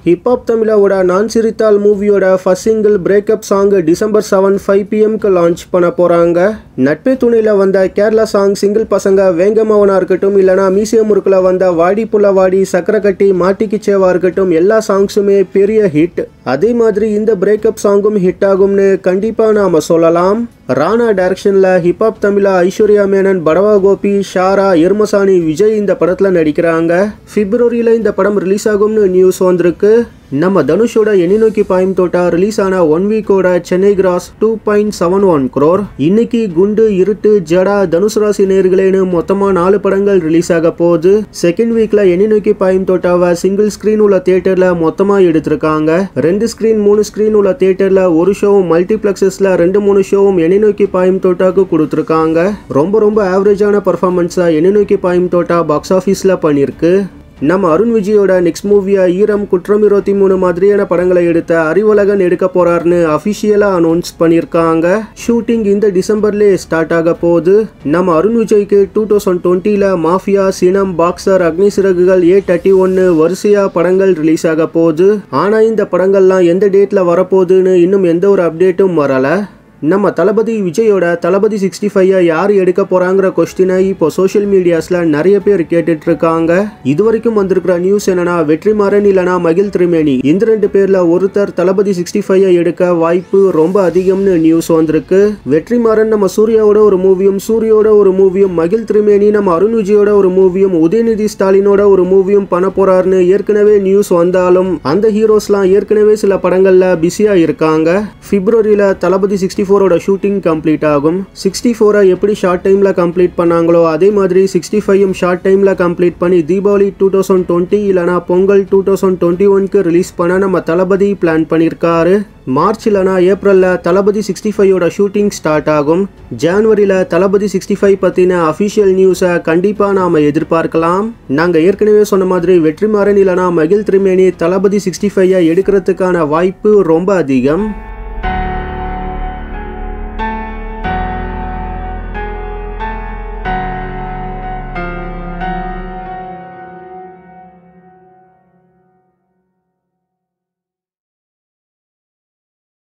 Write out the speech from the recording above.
hip hop தமிழாவோட நான் சிரித்தால் மூவியோட first single breakup song December seven five பிஎம்க்கு லான்ச் பண்ண போகிறாங்க நட்பே துணையில் வந்த கேரளா சாங் சிங்கிள் பசங்க வேங்கமவனா இருக்கட்டும் இல்லைனா மியூசியம் முறுக்கில் வந்த வாடி புள்ள வாடி சக்கரை கட்டி மாட்டிக்கிச்சேவா இருக்கட்டும் எல்லா சாங்ஸுமே பெரிய ஹிட் அதே மாதிரி இந்த பிரேக்கப் சாங்கும் ஹிட் ஆகும்னு கண்டிப்பாக நாம் சொல்லலாம் ராணா டைரக்ஷனில் ஹிப்ஹாப் தமிழா ஐஸ்வர்யா மேனன் படவா கோபி ஷாரா எர்மசானி விஜய் இந்த படத்தில் நடிக்கிறாங்க பிப்ரவரியில் இந்த படம் ரிலீஸ் ஆகும்னு நியூஸ் வந்திருக்கு நம்ம தனுஷோட எண்ணி நோக்கி பாயும் தோட்டா ரிலீஸ் ஆன ஒன் வீக்கோட Chennai gross two point seven one crore இன்னைக்கு குண்டு இருட்டு ஜடா தனுஷ் ராசி நேர்களேன்னு மொத்தமா நாலு படங்கள் ரிலீஸ் ஆக போகுது செகண்ட் வீக்ல எண்ணி நோக்கி பாயும் தோட்டாவை சிங்கிள் ஸ்கிரீன் உள்ள தியேட்டர்ல மொத்தமா எடுத்திருக்காங்க ரெண்டு ஸ்கிரீன் மூணு ஸ்கிரீன் உள்ள தியேட்டர்ல ஒரு ஷோவும் மல்டிபிளெக்ஸஸ்ல ரெண்டு மூணு ஷோவும் எண்ணி நோக்கி பாயும் தோட்டாக்கு கொடுத்துருக்காங்க ரொம்ப ரொம்ப ஆவரேஜான பர்ஃபார்மன்ஸா எண்ணி நோக்கி பாயும் தோட்டா பாக்ஸ் ஆஃபீஸ்ல பண்ணியிருக்கு நம்ம அருண் விஜயோட நெக்ஸ்ட் மூவியா ஈரம் குற்றம் இருபத்தி மூணு மாதிரியான படங்களை எடுத்த அறிவழகன் எடுக்க போறாருன்னு அஃபிஷியலா அனௌன்ஸ் பண்ணியிருக்காங்க ஷூட்டிங் இந்த டிசம்பர்லேயே ஸ்டார்ட் ஆக போகுது நம்ம அருண் விஜய்க்கு டூ தௌசண்ட் டுவெண்ட்டியில் Mafia Sinam Boxer Agni Siragugal A thirty ஒன்று வரிசையா படங்கள் ரிலீஸ் ஆக போகுது ஆனா இந்த படங்கள்லாம் எந்த டேட்ல வரப்போகுதுன்னு இன்னும் எந்த ஒரு அப்டேட்டும் வரல நம்ம தளபதி விஜயோட தளபதி சிக்ஸ்டி ஃபைவ் யார் எடுக்க போறாங்கிற கொஸ்டினை இப்போ சோஷியல் மீடியாஸ்ல நிறைய பேர் கேட்டுட்டு இருக்காங்க இது வரைக்கும் வந்திருக்கிற நியூஸ் என்னன்னா வெற்றிமாறன் இல்லனா மகிழ் திரிமேனி இந்த ரெண்டு பேர்ல ஒருத்தர் தளபதி சிக்ஸ்டி ஃபைவ் எடுக்க வாய்ப்பு ரொம்ப அதிகம்னு நியூஸ் வந்திருக்கு வெற்றிமாறன் நம்ம சூர்யாவோட ஒரு மூவியும் சூரியோட ஒரு மூவியும் மகிழ் திரிமேனி நம்ம அருண் விஜயோட ஒரு மூவியும் உதயநிதி ஸ்டாலினோட ஒரு மூவியும் பண்ண போறாருன்னு ஏற்கனவே நியூஸ் வந்தாலும் அந்த ஹீரோஸ்லாம் ஏற்கனவே சில படங்கள்ல பிஸியா இருக்காங்க பிப்ரவரியில தளபதி சிக்ஸ்டி ஃபோரோட ஷூட்டிங் கம்ப்ளீட் ஆகும் சிக்ஸ்டி ஃபோரை எப்படி ஷார்ட் டைமில் கம்ப்ளீட் பண்ணாங்களோ அதே மாதிரி சிக்ஸ்டி ஃபைவும் ஷார்ட் டைமில் கம்ப்ளீட் பண்ணி தீபாவளி டூ தௌசண்ட் டுவெண்ட்டி இல்லைனா பொங்கல் டூ தௌசண்ட் டுவெண்ட்டி ஒன்க்கு ரிலீஸ் பண்ண நம்ம தளபதி பிளான் பண்ணியிருக்காரு மார்ச் இல்லைனா ஏப்ரலில் தளபதி சிக்ஸ்டி ஃபைவோட ஷூட்டிங் ஸ்டார்ட் ஆகும் ஜான்வரியில் தளபதி சிக்ஸ்டி ஃபைவ் பற்றின அஃபிஷியல் நியூஸை கண்டிப்பாக நாம் எதிர்பார்க்கலாம் நாங்கள் ஏற்கனவே சொன்ன மாதிரி வெற்றிமாறன் இல்லைனா மகிழ் திரிமேனி தளபதி சிக்ஸ்டி ஃபைவை எடுக்கிறதுக்கான வாய்ப்பு ரொம்ப அதிகம்